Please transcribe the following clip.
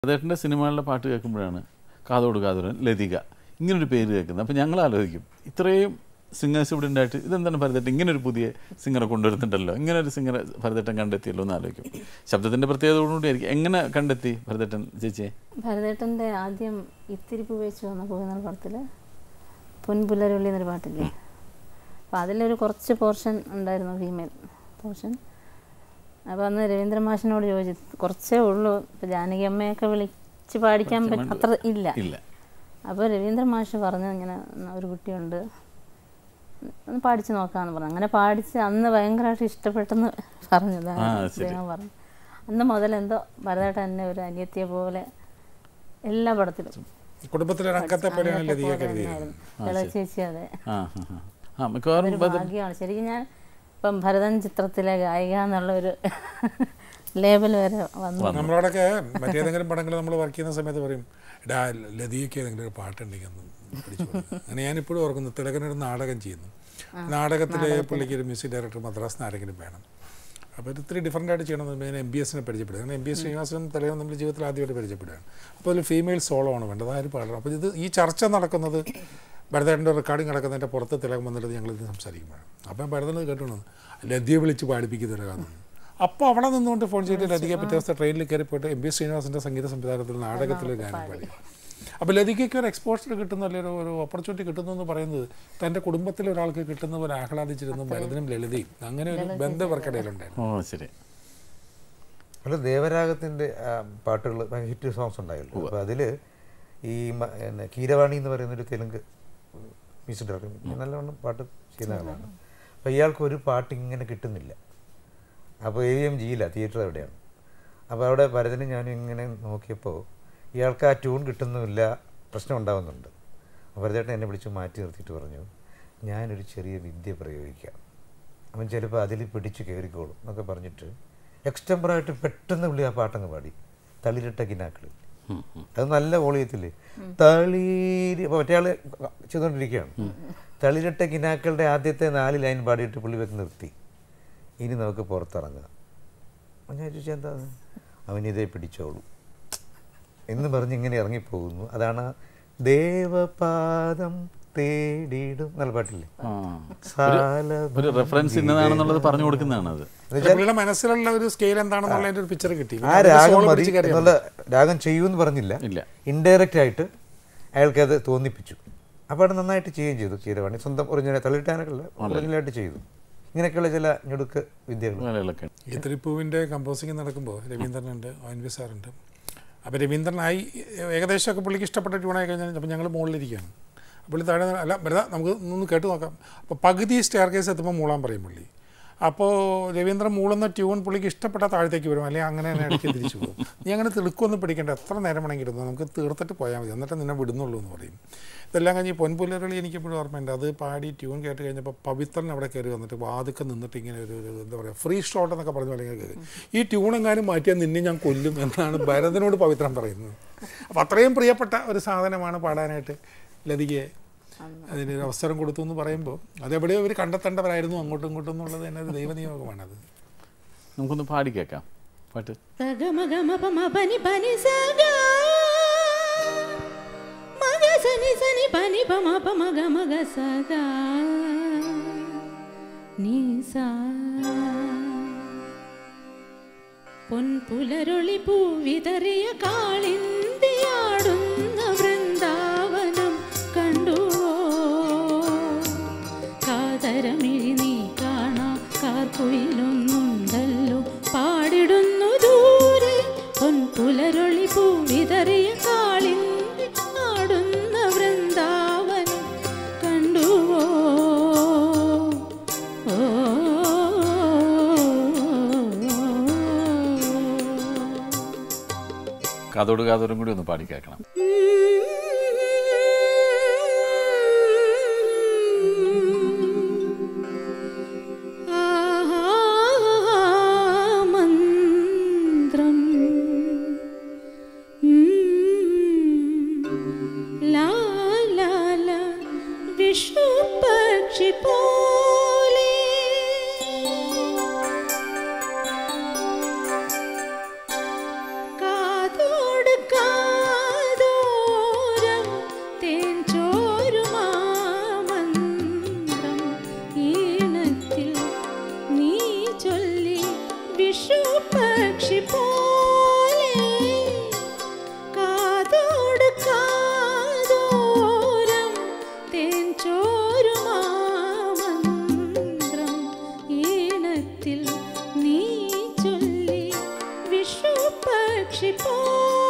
അദ്ദേഹത്തിൻ്റെ സിനിമകളിലെ പാട്ട് കേൾക്കുമ്പോഴാണ് കാതോട് കാതോരൻ ലതിക ഇങ്ങനൊരു പേര് കേൾക്കുന്നത് അപ്പോൾ ഞങ്ങൾ ആലോചിക്കും ഇത്രയും സിംഗേഴ്സ് ഇവിടെ ഉണ്ടായിട്ട് ഇതെന്താണ് ഭരതേട്ടൻ ഇങ്ങനെ ഒരു പുതിയ സിംഗറെ കൊണ്ടുവരുന്നുണ്ടല്ലോ ഇങ്ങനെ ഒരു സിംഗറെ ഭരതേട്ടൻ കണ്ടെത്തിയല്ലോ എന്ന് ആലോചിക്കും ശബ്ദത്തിൻ്റെ പ്രത്യേകതയോടുകൂടി ആയിരിക്കും എങ്ങനെ കണ്ടെത്തി ഭരതേട്ടൻ ചേച്ചിയെ ഭരതേട്ടൻ്റെ ആദ്യം ഇത്തിരി പൂ വെച്ച് വന്ന പോകുന്ന പടത്തിൽ പൊൻപുലരുള്ളി എന്നൊരു പാട്ടില്ലേ അപ്പോൾ അതിലൊരു കുറച്ച് പോർഷൻ ഉണ്ടായിരുന്നു ഫീമെയിൽ പോർഷൻ അപ്പോൾ അന്ന് രവീന്ദ്ര മാഷിനോട് ചോദിച്ചു കുറച്ചേ ഉള്ളൂ ഇപ്പോൾ ജാനകി അമ്മയൊക്കെ വിളിച്ച് പാടിക്കാൻ പറ്റും അത്ര ഇല്ല ഇല്ല അപ്പോൾ രവീന്ദ്ര മാഷ് പറഞ്ഞു ഇങ്ങനെ ഒരു കുട്ടിയുണ്ട് ഒന്ന് പാടിച്ച് നോക്കാമെന്ന് പറഞ്ഞു അങ്ങനെ പാടിച്ച് അന്ന് ഭയങ്കരമായിട്ട് ഇഷ്ടപ്പെട്ടെന്ന് പറഞ്ഞത് ആ, ശരി. അദ്ദേഹം പറഞ്ഞു അന്ന് മുതൽ എന്തോ ഭരതേട്ടൻ എന്നെ ഒരു അനിയത്തിയെ പോലെ എല്ലാ പടത്തിലും കുടുംബത്തിലെ ഒരു അംഗത്തെ പോലെയാണ് ലതിക കരുതിയത് തന്നെയായിരുന്നു. ഇളയ ചേച്ചി അതെ ആ ആ, ആ. ആ മിക്കവാറും ഒരു ഭരതൻ ഭാഗ്യമാണ് ശരിക്കും ഞാൻ ഇപ്പം ഭരതൻ ചിത്രത്തിലെ ഗായിക എന്നുള്ള ഒരു ലേബൽ വരെ വന്നു നമ്മളോടൊക്കെ മറ്റേതെങ്കിലും പടങ്ങൾ നമ്മൾ വർക്ക് ചെയ്യുന്ന സമയത്ത് പറയും ഇടാ ലതികയ്ക്ക് ഏതെങ്കിലും ഒരു പാട്ടുണ്ടെങ്കിൽ ഒന്ന് പിടിച്ചു കൊടുക്ക്." അങ്ങനെ ഞാൻ ഇപ്പോഴും ഓർക്കുന്നു തിലകനൊരു നാടകം ചെയ്യുന്നു നാടകത്തിലെ പുള്ളിക്ക് ഒരു മ്യൂസിക് ഡയറക്ടർ മദ്രാസിന് ആരെങ്കിലും വേണം അപ്പോൾ ഇത് ഇത്തിരി ഡിഫറൻ്റ് ആയിട്ട് ചെയ്യണമെന്ന് ഞാൻ എം ബി എസിനെ പരിചയപ്പെടുക അങ്ങനെ എം ബി എസ് ശ്രീനിവാസനും തിലകനും നമ്മൾ ജീവിതത്തിൽ ആദ്യമായിട്ട് പരിചയപ്പെടുകയാണ് അപ്പോൾ അതിൽ ഫീമെയിൽ സോളോ ആണ് വേണ്ടത് ആരും പാടണം അപ്പോൾ ഇത് ഈ ചർച്ച നടക്കുന്നത് ഭരതേട്ടൻ്റെ റെക്കോർഡിങ് നടക്കുന്നതിൻ്റെ പുറത്ത് തിലകം വന്നിട്ട് ഞങ്ങളിത് സംസാരിക്കുമ്പോഴാണ് അപ്പം ഭരതന് കേട്ടോണ്ട് ലതിയെ വിളിച്ച് പാടിപ്പിക്കുന്ന തിലകാന്ന് അപ്പോൾ അവിടെ നിന്നുകൊണ്ട് ഫോൺ ചെയ്തിട്ട് ലതികയെ പിറ്റേ ദിവസത്തെ ട്രെയിനിൽ കയറി പോയിട്ട് എം ബി ശ്രീനിവാസൻ്റെ സംഗീത സംവിധാനത്തിൽ നാടകത്തിൽ ഗാനം പാടി അപ്പോൾ ലതികയ്ക്ക് ഒരു എക്സ്പോഷർ കിട്ടുന്ന അല്ലെങ്കിൽ ഒരു ഒരു ഓപ്പർച്യൂണിറ്റി കിട്ടുന്നു എന്ന് പറയുന്നത് തൻ്റെ കുടുംബത്തിലെ ഒരാൾക്ക് കിട്ടുന്ന പോലെ ആഹ്ലാദിച്ചിരുന്നു ഭരതനും ലളിതയും അങ്ങനെ ഒരു ബന്ധം ഇവർക്കിടയിലുണ്ടായിരുന്നു ഓ ശരി അല്ല ദേവരാഗത്തിൻ്റെ പാട്ടുകൾ ഹിറ്റ് സോങ്സ് ഉണ്ടായല്ലോ അപ്പോൾ അതിൽ ഈ മ- പിന്നെ കീരവാണി എന്ന് പറയുന്ന ഒരു തെലുങ്ക് മ്യൂസിക് ഡയറക്ടർ നല്ലവണ്ണം പാട്ട് ചെയ്യുന്ന ആളാണ് അപ്പോൾ ഇയാൾക്ക് ഒരു പാട്ട് ഇങ്ങനെ കിട്ടുന്നില്ല അപ്പോൾ എ എം ജിയില്ല തിയേറ്റർ എവിടെയാണ് അപ്പോൾ അവിടെ ഭരതനും ഞാനും ഇങ്ങനെ നോക്കിയപ്പോൾ ഇയാൾക്ക് ആ ട്യൂൺ കിട്ടുന്നുമില്ല പ്രശ്നം ഉണ്ടാവുന്നുണ്ട് അപ്പോൾ ഭരതേട്ടൻ എന്നെ വിളിച്ച് മാറ്റി നിർത്തിയിട്ട് പറഞ്ഞു ഞാനൊരു ചെറിയ വിദ്യ പ്രയോഗിക്കാം അവൻ ചിലപ്പോൾ അതിൽ പിടിച്ച് കയറിക്കോളും എന്നൊക്കെ പറഞ്ഞിട്ട് എക്സ്റ്റംബറായിട്ട് പെട്ടെന്ന് വിളി ആ പാട്ടങ്ങ് പാടി തളിരിട്ട കിനാക്കളിൽ അത് നല്ല വോളിയത്തിൽ തളീരി അപ്പോൾ മറ്റേ ആള് ചെയ്തുകൊണ്ടിരിക്കുകയാണ് തളിരിട്ട കിനാക്കളുടെ ആദ്യത്തെ നാല് ലൈൻ പാടിയിട്ട് പുള്ളി വെച്ച് നിർത്തി ഇനി നമുക്ക് പുറത്തിറങ്ങാം അപ്പോൾ ഞാൻ ചോദിച്ചാൽ എന്താ അവനിതേ പിടിച്ചോളൂ എന്ന് പറഞ്ഞ് ഇങ്ങനെ ഇറങ്ങിപ്പോകുന്നു അതാണ് ദേവപാദം തേടിയിടും എന്നുള്ള പാട്ടില്ലേ ആ സാല ഒരു റെഫറൻസ് ഇന്നതാണെന്നുള്ളത് പറഞ്ഞു കൊടുക്കുന്നതാണ് അത് പുള്ളിയുടെ മനസ്സിലുള്ള ഒരു സ്കെയിൽ എന്താണെന്നുള്ളതിൻ്റെ ഒരു പിക്ചർ കിട്ടി ആ രാഗം മതി എന്നുള്ള രാഗം ചെയ്യൂന്ന് പറഞ്ഞില്ല ഇല്ല ഇൻഡയറക്റ്റ് ആയിട്ട് അയാൾക്ക് അത് തോന്നിപ്പിച്ചു അപ്പോൾ അത് നന്നായിട്ട് ചെയ്യുകയും ചെയ്തു കീരവാണി സ്വന്തം ഒറിജിനൽ തള്ളിട്ടാനൊക്കെ ഒറിജിനലായിട്ട് ചെയ്തു ഇങ്ങനെയൊക്കെയുള്ള ചില ഞെടുക്ക് വിദ്യകൾ വേലകളൊക്കെ ഈ തിരുപ്പൂവിൻ്റെ കമ്പോസിങ് നടക്കുമ്പോൾ രവീന്ദ്രനുണ്ട് ഒ എൻ വി സാറുണ്ട് അപ്പോൾ രവീന്ദ്രനായി ഏകദേശമൊക്കെ പുള്ളിക്ക് ഇഷ്ടപ്പെട്ട ട്യൂണായി കഴിഞ്ഞാൽ അപ്പോൾ ഞങ്ങൾ മുകളിലിരിക്കുകയാണ് പുള്ളി താഴെ നിന്ന് അല്ല വെറുതെ നമുക്ക് ഒന്ന് കേട്ട് നോക്കാം അപ്പോൾ പകുതി സ്റ്റെയർ കേസ് എത്തുമ്പോൾ മൂളാൻ പറയും പുള്ളി അപ്പോൾ രവീന്ദ്രൻ മൂളുന്ന ട്യൂൺ പുള്ളിക്ക് ഇഷ്ടപ്പെട്ട താഴത്തേക്ക് വരും അല്ലെങ്കിൽ അങ്ങനെ തന്നെ ഇടയ്ക്ക് തിരിച്ചു പോകും നീ അങ്ങനെ തിളുക്കൊന്നും പിടിക്കേണ്ട എത്ര നേരം വേണമെങ്കിൽ ഇരുന്നു നമുക്ക് തീർത്തിട്ട് പോയാൽ മതി എന്നിട്ട് നിന്നെ വിടുന്നുള്ളൂ എന്ന് പറയും ഇതെല്ലാം കഴിഞ്ഞ് പൊൻപുലരളി എനിക്കെപ്പോഴും ഓർമ്മയുണ്ട് അത് പാടി ട്യൂൺ കേട്ട് കഴിഞ്ഞപ്പോൾ പവിത്രൻ അവിടെ കയറി വന്നിട്ട് വാതുക്കെ നിന്നിട്ട് ഇങ്ങനെ ഒരു ഒരു എന്താ പറയുക ഫ്രീ ഷോട്ട് എന്നൊക്കെ പറഞ്ഞ പോലെ ഇങ്ങനെ കയറി ഈ ട്യൂൺ എങ്ങാനും മാറ്റിയാൽ നിന്നെ ഞാൻ കൊല്ലും എന്നാണ് ഭരതനോട് പവിത്രൻ പറയുന്നത് അപ്പോൾ അത്രയും പ്രിയപ്പെട്ട ഒരു സാധനമാണ് പാടാനായിട്ട് ലതികയെ അതിനൊരു അവസരം കൊടുത്തു എന്ന് പറയുമ്പോൾ അതെവിടെയോ അവർ കണ്ടെത്തേണ്ടവരായിരുന്നു അങ്ങോട്ടും ഇങ്ങോട്ടും എന്നുള്ളത് തന്നെ ഒരു ദൈവനിയോഗമാണത് നമുക്കൊന്ന് പാടി കേൾക്കാം പാട്ട് సగమగమపమపని పని సగా మగ సని సని పని పమప మగ మగ సగా నీ సా പൊൻപുലരൊളി പൂവിതറിയ കാളിന്തിയാടുന്ന വൃന്ദാവനം കണ്ടുവോ കാതരമിഴി നീ കാണാ കാർക്കുയിലൊന്നുണ്ടല്ലോ പാടിടുന്നു ദൂരെ പൊൻപുലരൊളി പൂവിതറിയ കാളിന്തി ആടുന്ന വൃന്ദാവനം കണ്ടുവോ കാതോട് കാതോടും കൂടി ഒന്ന് പാടി കേൾക്കണം മന്ത്രം ലാ ലാ ലാ വിഷു പക്ഷി പോലെ കാതോട് കാ പക്ഷി പോലെ കാതോട് കാതോരം തേൻ ചോരുമാമന്ത്രം ഈണത്തിൽ നീ ചൊല്ലി വിഷു പക്ഷി പോലെ